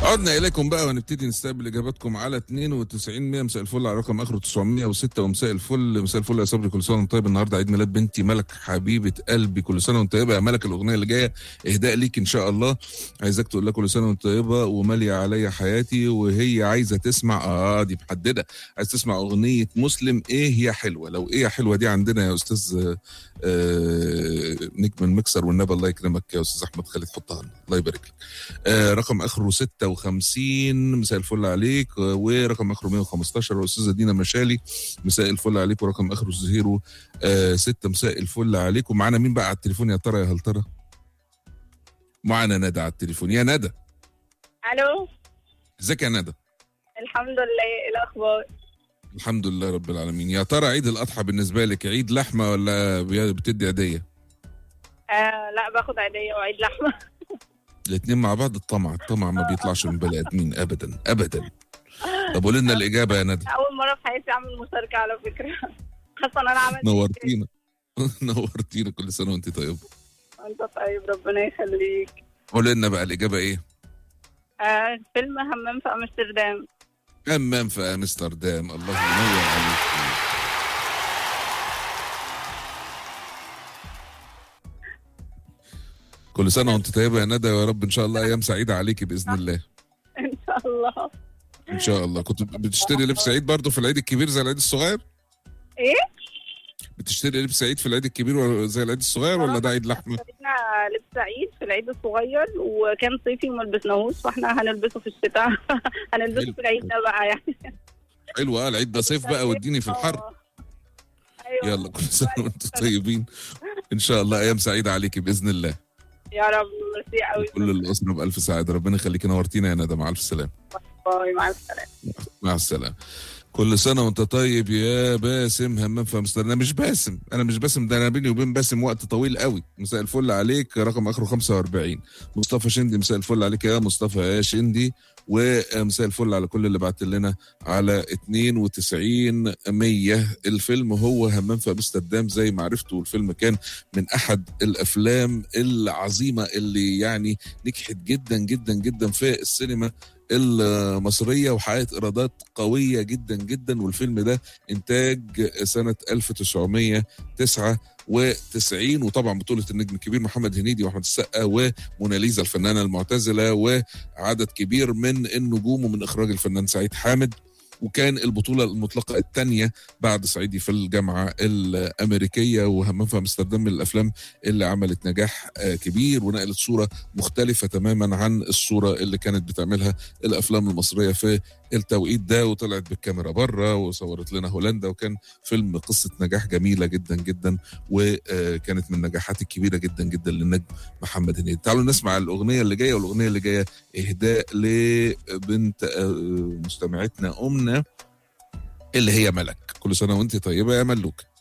عدنا اليكم بقى ونبتدي نستقبل اجاباتكم على 92 100 مساء الفل على رقم اخره 906 ومساء الفل مساء الفل يا صبري كل سنه وانت طيب النهارده عيد ميلاد بنتي ملك حبيبه قلبي كل سنه وانت طيبه يا ملك الاغنيه اللي جايه اهداء ليك ان شاء الله عايزاك تقول لها كل سنه وانت طيبه وماليه عليا حياتي وهي عايزه تسمع اه دي محدده عايز تسمع اغنيه مسلم ايه يا حلوه لو ايه يا حلوه دي عندنا يا استاذ آه نجم المكسر والنبي الله يكرمك يا استاذ احمد خالد حطها لنا الله يبارك لك آه رقم اخره 56 مساء الفل عليك آه، ورقم اخره 115 واستاذه دينا مشالي مساء الفل عليك ورقم اخره 0 آه 6 مساء الفل عليك ومعانا مين بقى على التليفون يا ترى يا هل ترى معانا ندى على التليفون يا ندى الو ازيك يا ندى الحمد لله ايه الاخبار الحمد لله رب العالمين يا ترى عيد الاضحى بالنسبه لك عيد لحمه ولا بتدي هديه آه لا باخد عيديه وعيد لحمه الاثنين مع بعض الطمع الطمع ما بيطلعش من بني ادمين ابدا ابدا طب قول لنا الاجابه يا ندى اول مره في حياتي اعمل مشاركه على فكره خاصه انا عملت نورتينا نورتينا كل سنه وانت طيبه انت طيب ربنا يخليك قول لنا بقى الاجابه ايه آه فيلم همام في امستردام همام في امستردام الله ينور عليك كل سنه وانت طيبه يا ندى يا رب ان شاء الله ايام سعيده عليكي باذن الله ان شاء الله ان شاء الله كنت بتشتري لبس عيد برضه في العيد الكبير زي العيد الصغير ايه بتشتري لبس عيد في العيد الكبير ولا زي العيد الصغير ولا ده عيد لحمه اشترينا لبس عيد في العيد الصغير وكان صيفي وما لبسناهوش فاحنا هنلبسه في الشتاء هنلبسه حلو. في العيد ده بقى يعني حلو اه العيد ده صيف بقى واديني في الحر آه. ايوه يلا كل سنه وانتم طيبين ان شاء الله ايام سعيده عليكي باذن الله يا رب ميرسي قوي كل الاسره بالف سعاده ربنا يخليكي نورتينا يا ندى مع الف سلامه باي مع السلامه مع السلامه كل سنه وانت طيب يا باسم همام في امستردام انا مش باسم انا مش باسم ده انا بيني وبين باسم وقت طويل قوي مساء الفل عليك رقم اخره 45 مصطفى شندي مساء الفل عليك يا مصطفى يا شندي ومساء الفل على كل اللي بعت لنا على 92 100 الفيلم هو همام في امستردام زي ما عرفتوا الفيلم كان من احد الافلام العظيمه اللي يعني نجحت جدا جدا جدا في السينما المصريه وحققت ايرادات قويه جدا جدا والفيلم ده انتاج سنه 1999 وطبعا بطوله النجم الكبير محمد هنيدي واحمد السقا وموناليزا الفنانه المعتزله وعدد كبير من النجوم ومن اخراج الفنان سعيد حامد وكان البطولة المطلقة الثانية بعد صعيدي في الجامعة الأمريكية وهمام في أمستردام من الأفلام اللي عملت نجاح آه، كبير ونقلت صورة مختلفة تماما عن الصورة اللي كانت بتعملها الأفلام المصرية في التوقيت ده وطلعت بالكاميرا بره وصورت لنا هولندا وكان فيلم قصة نجاح جميلة جدا جدا وكانت من النجاحات الكبيرة جدا جدا للنجم محمد هنيدي تعالوا نسمع الأغنية اللي جاية والأغنية اللي جاية إهداء لبنت آه، مستمعتنا أمنا اللي هي ملك كل سنة وانت طيبة يا ملوك